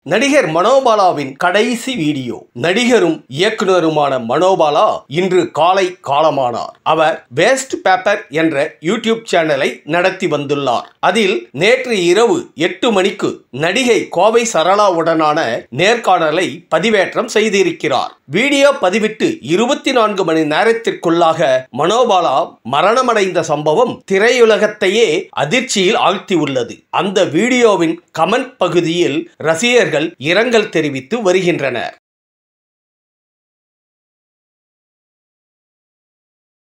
நடிகர் மனோபாலாவின் கடைசி வீடியோ நடிகரும் இயக்குனருமான மனோபாலா இன்று காலை காலமானார் அவர் வேஸ்ட் பேப்பர் என்ற யூடியூப் சேனலை நடத்தி வந்துள்ளார் அதில் நேற்று இரவு எட்டு மணிக்கு நடிகை கோவை சரளாவுடனான நேர்காணலை பதிவேற்றம் செய்திருக்கிறார் வீடியோ பதிவிட்டு இருபத்தி நான்கு மணி நேரத்திற்குள்ளாக மனோபாலா மரணமடைந்த சம்பவம் திரையுலகத்தையே அதிர்ச்சியில் ஆழ்த்தியுள்ளது அந்த வீடியோவின் கமெண்ட் பகுதியில் ரசிகர்கள் இரங்கல் தெரிவித்து வருகின்றனர்